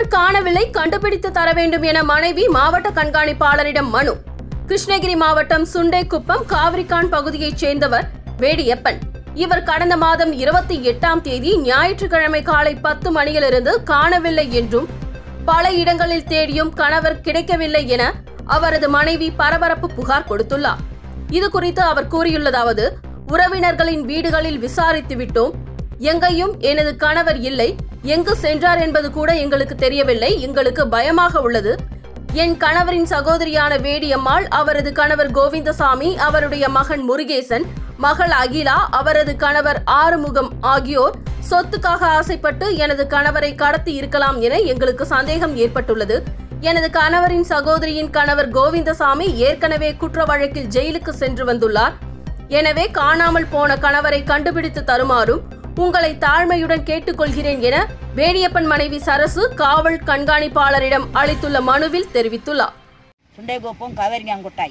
கணவர் காணவில்லை கண்டுபிடித்து தர வேண்டும் என மனைவி மாவட்ட கண்காணிப்பாளரிடம் மனு கிருஷ்ணகிரி மாவட்டம் சுண்டைக்குப்பம் காவிரிகான் பகுதியைச் சேர்ந்தவர் வேடியப்பன் இவர் கடந்த மாதம் இருபத்தி எட்டாம் தேதி ஞாயிற்றுக்கிழமை காலை பத்து மணியிலிருந்து காணவில்லை என்றும் பல இடங்களில் தேடியும் கணவர் கிடைக்கவில்லை என அவரது மனைவி பரபரப்பு புகார் கொடுத்துள்ளார் இது குறித்து அவர் கூறியுள்ளதாவது உறவினர்களின் வீடுகளில் விசாரித்து விட்டோம் எங்கேயும் எனது கணவர் இல்லை எங்கு சென்றார் என்பது கூட எங்களுக்கு தெரியவில்லை எங்களுக்கு பயமாக உள்ளது என் கணவரின் சகோதரியான வேடியம்மாள் அவரது கணவர் கோவிந்தசாமி அவருடைய மகன் முருகேசன் மகள் அகிலா அவரது கணவர் ஆறுமுகம் ஆகியோர் சொத்துக்காக ஆசைப்பட்டு எனது கணவரை கடத்தி இருக்கலாம் என எங்களுக்கு சந்தேகம் ஏற்பட்டுள்ளது எனது கணவரின் சகோதரியின் கணவர் கோவிந்தசாமி ஏற்கனவே குற்ற வழக்கில் ஜெயிலுக்கு சென்று வந்துள்ளார் எனவே காணாமல் போன கணவரை கண்டுபிடித்து தருமாறும் உங்களை தாழ்மையுடன் கேட்டுக்கொள்கிறேன் என வேடியப்பன் மனைவி சரசு காவல் கண்காணிப்பாளரிடம் அளித்துள்ள மனுவில் தெரிவித்துள்ளார் சுண்டைக்குப்பம் கவரிங்காங்குட்டாய்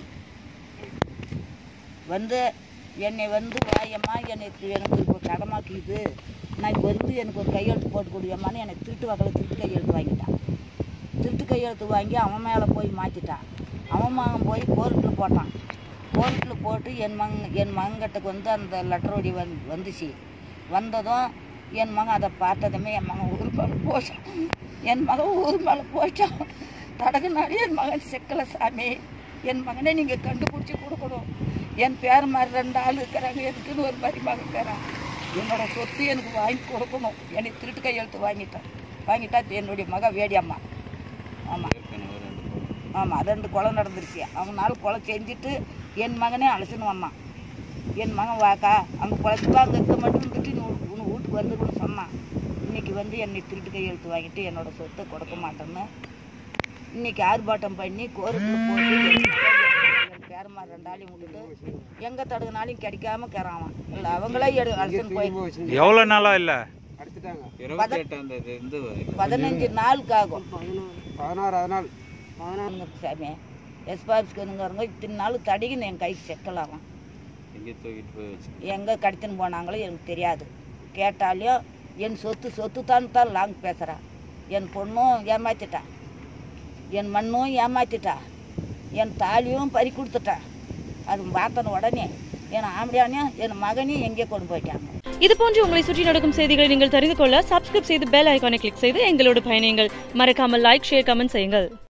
வந்து என்னை வந்து வாயம்மா எனக்கு எனக்கு இப்போ கடமாக்கிது நான் இப்போ இருந்து எனக்கு ஒரு கையெழுத்து போட்டு கொடுவியம்மான்னு எனக்கு திருட்டு வகையில் திருட்டு கையெழுத்து வாங்கிட்டான் திருட்டு கையெழுத்து வாங்கி அவன் மேலே போய் மாற்றிட்டான் அவன் மகன் போய் கோர்ட்டில் போட்டான் கோர்ட்டில் போட்டு என் மகன் என் மகன்கிட்டக்கு வந்து அந்த லெட்டரோடி வந் வந்துச்சு வந்ததும் என் மகன் அதை பார்த்ததுமே என் மகன் ஊர் மேலே போச்சான் என் மகன் ஊர் மேலே போச்சான் தடகுனாடி என் மகன் செக்கலை சாமி என் மகனை நீங்கள் கண்டுபிடிச்சி கொடுக்கணும் என் பேர் மாதிரி ரெண்டு ஆள் இருக்கிறாங்க எனக்குன்னு ஒரு மாதிரி மகன் இருக்கிறான் என்னோட சொத்து எனக்கு வாங்கி கொடுக்கணும் எனக்கு திருட்டு கையெழுத்து வாங்கிட்டேன் வாங்கிட்டா என்னுடைய மக வேடியம்மா ஆமாம் ஆமாம் ரெண்டு கொலை நடந்துருச்சு அவனால கொலை செஞ்சுட்டு என் மகனே அழைச்சின்னு வந்தான் என் மகன் வாக்கா அங்கே குளத்துக்கு அங்கே இருக்க மட்டும் இருந்துட்டு நீ உன் உன் வீட்டுக்கு வந்துருன்னு சொன்னான் இன்னைக்கு வந்து என்னை திருட்டு கையெழுத்து வாங்கிட்டு என்னோட சொத்தை கொடுக்க மாட்டேன்னு இன்னைக்கு ஆர்ப்பாட்டம் பண்ணி கோர்ட்டில் போட்டு என் பேரமா ரெண்டாளையும் விட்டுட்டு எங்கே தடுக்கினாலும் கிடைக்காம கிறான் இல்லை அவங்களே எடு அழைச்சின்னு போய் எவ்வளோ நாளா இல்லை இருபத்தி எட்டாம் தேதி இருந்து பதினஞ்சு நாளுக்கு ஆகும் பதினாறாவது நாள் பதினாறு சாமி எஸ்பாபிஸ்க்குங்கிறவங்க இத்தனை நாள் தடிக்குன்னு என் கைக்கு செக்கலாமா எங்கே தூக்கிட்டு போய் வச்சு எங்கே கடத்தின்னு போனாங்களோ எனக்கு தெரியாது கேட்டாலையும் என் சொத்து சொத்து தான் தான் லாங் பேசுகிறான் என் பொண்ணும் ஏமாத்திட்டா என் மண்ணும் ஏமாத்திட்டா என் தாலியும் பறி கொடுத்துட்டா அது பார்த்தன உடனே என் ஆம்படியானையும் என் மகனையும் எங்கேயோ கொண்டு போயிட்டாங்க இது போன்று உங்களை சுற்றி நடக்கும் செய்திகளை நீங்கள் தெரிந்து கொள்ள சப்ஸ்கிரைப் செய்து பெல் ஐகானை கிளிக் செய்து எங்களோடு பயணியுங்கள் மறக்காமல் லைக் ஷேர் கமெண்ட் செய்யுங்கள்